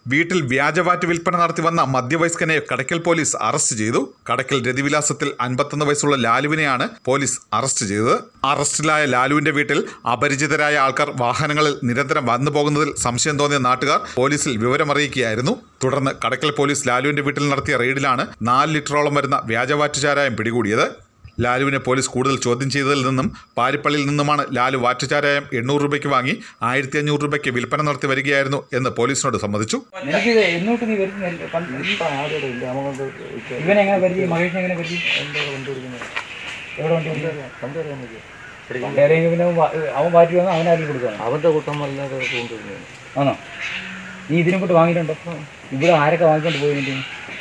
വീട്ടിൽ വ്യാജവാറ്റ് വിൽപ്പന നടത്തി വന്ന മധ്യവയസ്കനെ കടയ്ക്കൽ പോലീസ് അറസ്റ്റ് ചെയ്തു കടയ്ക്കൽ രതിവിലാസത്തിൽ അൻപത്തൊന്ന് വയസ്സുള്ള ലാലുവിനെയാണ് പോലീസ് അറസ്റ്റ് ചെയ്തത് അറസ്റ്റിലായ ലാലുവിന്റെ വീട്ടിൽ അപരിചിതരായ ആൾക്കാർ വാഹനങ്ങളിൽ നിരന്തരം വന്നു പോകുന്നതിൽ സംശയം തോന്നിയ നാട്ടുകാർ പോലീസിൽ വിവരമറിയിക്കുകയായിരുന്നു തുടർന്ന് കടയ്ക്കൽ പോലീസ് ലാലുവിന്റെ വീട്ടിൽ നടത്തിയ റെയ്ഡിലാണ് നാല് ലിറ്ററോളം വരുന്ന വ്യാജവാറ്റ് ചാരായം പിടികൂടിയത് ലാലുവിനെ പോലീസ് കൂടുതൽ ചോദ്യം ചെയ്തതിൽ നിന്നും പാരിപ്പള്ളിയിൽ നിന്നുമാണ് ലാലു വാറ്റുചാരായം എണ്ണൂറ് രൂപയ്ക്ക് വാങ്ങി ആയിരത്തി അഞ്ഞൂറ് രൂപയ്ക്ക് വിൽപ്പന നടത്തി വരികയായിരുന്നു എന്ന് പോലീസിനോട് സമ്മതിച്ചു നിനക്കിത് എന്നോട്ട് നീ വരുന്നില്ല ഇവനെ എങ്ങനെ പരിചയം മഹേഷിനെ എങ്ങനെ പരിചയം എവിടെ വണ്ടി ഓടിക്കുന്നത്? വേറെ പിന്നെ അവൻ വാ- അവൻ മാറ്റി വന്നാൽ അവനാരും കൊടുക്കണം അവന്റെ കൂട്ടമല്ലാതെ കൊണ്ടുവരുന്നത് ആണോ നീ ഇതിനെ കൊണ്ട് വാങ്ങിയിട്ടുണ്ടോ ഇവിടെ ആരൊക്കെ വാങ്ങിക്കൊണ്ട് പോയി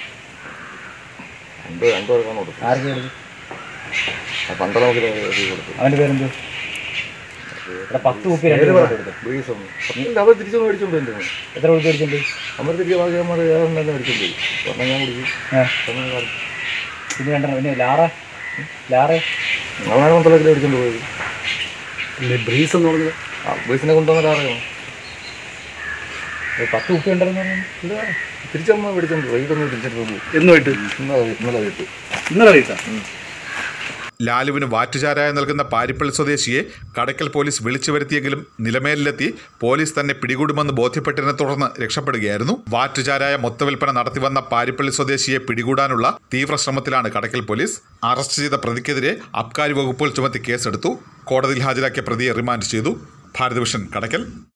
രണ്ട് രണ്ടു പേർക്കാണ് കൊടുത്തത് ആരൊക്കെ കൊടുത്തു ആ പന്തളം മുതൽ എഴുതി കൊടുത്തു അവന്റെ പേരെന്ത് ഇവിടെ പത്ത് കുപ്പി രണ്ട് രൂപ കൊടുത്തു ബ്രീസ് ഒന്നും പത്തിന്റെ അവർ തിരിച്ചു മേടിച്ചോണ്ട് വരുന്നത് എത്ര കൊടുത്ത് മേടിച്ചിട്ടുണ്ട് അവർ തിരികെ ബാക്കി നമ്മൾ ഏറെ തന്നെ മേടിച്ചോണ്ട് പോയി പറഞ്ഞാൽ ഞാൻ കുടിക്കും ഏ, പറഞ്ഞ കാലം പിന്നെ രണ്ടെണ്ണം പിന്നെ ലാറ ലാറ നമ്മളാണ് മന്ത്രത്തിൽ മേടിച്ചോണ്ട് പോയത് ബ്രീസ് എന്ന് പറഞ്ഞത് ആ ബ്രീസിനെ കൊണ്ടുവന്ന ആരെയാണ് പത്ത് കുപ്പി ഉണ്ടെന്ന് പറഞ്ഞു ഇല്ല തിരിച്ചമ്മ മേടിച്ചോണ്ട് പോയി ഇതൊന്നും തിരിച്ചിട്ട് പോകും എന്നുമായിട്ട് ഇന്നലെ ഇന്നലെ വീട്ടു ഇന്നലെ അറിയിട്ടാ ലാലുവിന് വാറ്റുചാരായം നൽകുന്ന പാരിപ്പള്ളി സ്വദേശിയെ കടയ്ക്കൽ പോലീസ് വിളിച്ചു വരുത്തിയെങ്കിലും നിലമേലിലെത്തി പോലീസ് തന്നെ പിടികൂടുമെന്ന് ബോധ്യപ്പെട്ടതിനെ തുടർന്ന് രക്ഷപ്പെടുകയായിരുന്നു വാറ്റുചാരായ മൊത്തവിൽപ്പന നടത്തിവന്ന പാരിപ്പള്ളി സ്വദേശിയെ പിടികൂടാനുള്ള തീവ്ര ശ്രമത്തിലാണ് കടയ്ക്കൽ പോലീസ് അറസ്റ്റ് ചെയ്ത പ്രതിക്കെതിരെ അബ്കാരി വകുപ്പുകൾ ചുമത്തി കേസെടുത്തു കോടതിയിൽ ഹാജരാക്കിയ പ്രതിയെ റിമാൻഡ് ചെയ്തു ഭാരതഭൂഷൺ കടയ്ക്കൽ